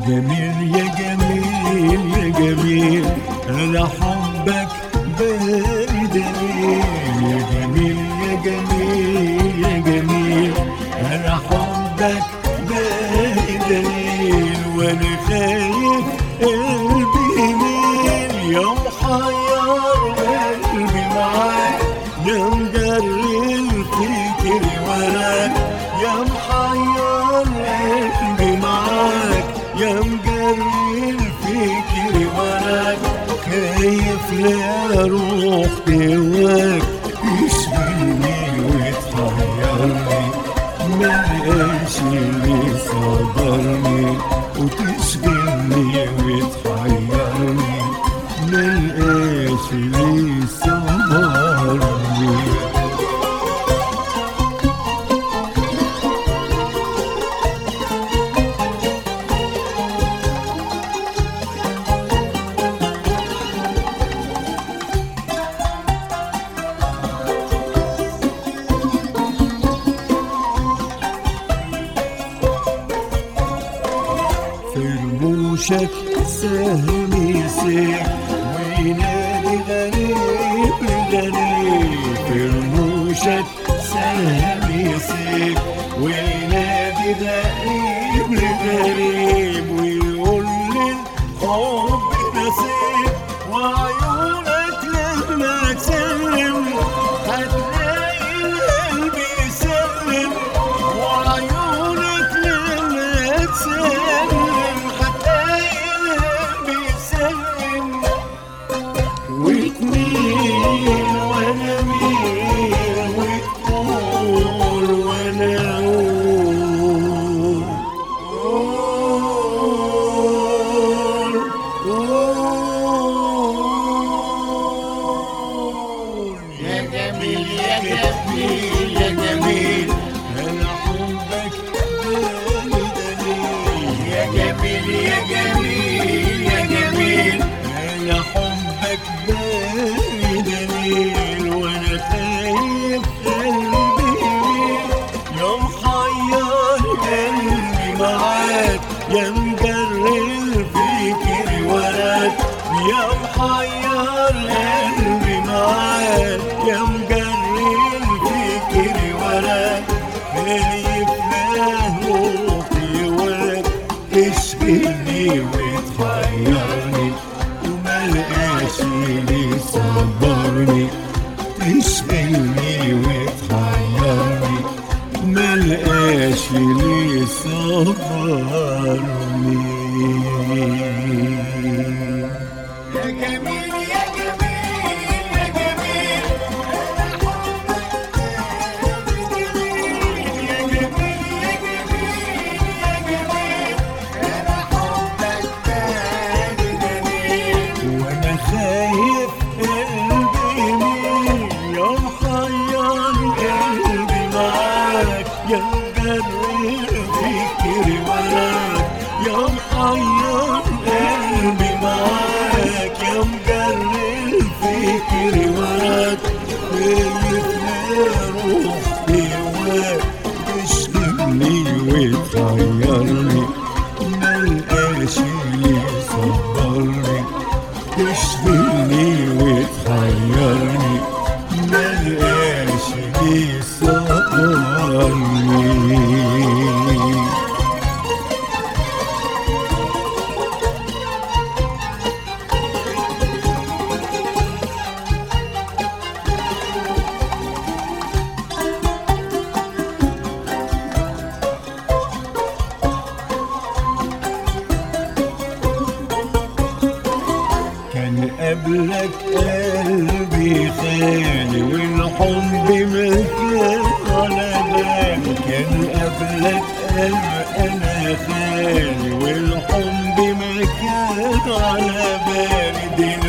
جميل يا جميل يا جميل انا حبك بردني يا جميل يا جميل يا جميل انا حبك بردني وانا خايف قلبي يميل يا محير قلبي معاك يا مجري الفكر وراك يا محير قلبي معاك يا مجري الفكر وراك خايف لا روح تواك تشغلني وتحيرني ملقاش اللي صبرني وتشغلني وتحيرني ملقاش اللي صبرني في رموشك سهم يسيح وينادي غريب غريب في رموشك سهم يسيح وينادي غريب غريب ويقول لي الحب نصيب وعيونك لما تسلم هتلاقي القلب يسلم وعيونك لما تسلم هتلاقي القلب يسلم وتميل وانا ميل وتقول وانا اقول قول يا جميل يا جميل يا جميل انا حبك بلدني يا جميل يا جميل يا جميل انا حبك بلدني وانا خايف قلبي يا محير قلبي معاك يا مجري الفكر وراك يا محير قلبي معاك يا مجري الفكر وراك خايف له يواك تشغلني وتحيرني وملقاش اللي صبرني تشغلني وتحيرني ملقاش اللي صبرني يا جميل يا جميل يا جميل يا جميل يا جميل يا جميل انا حبك تاني جميل وانا خايف قلبي يميل يا محير قلبي معاك يا مجري فكري وراك يا محير قلبي معاك يا مجري الفكر وراك خايف لا روح هواك تشغلني وتغيرني ملقاش اللي يصبرني تشغلني وتغيرني ملقاش اللي يصبرني كان قبلك قلبي خالي والحب ما كان على بالي كان قبلك قلب انا خالي والحب ما كان على بالي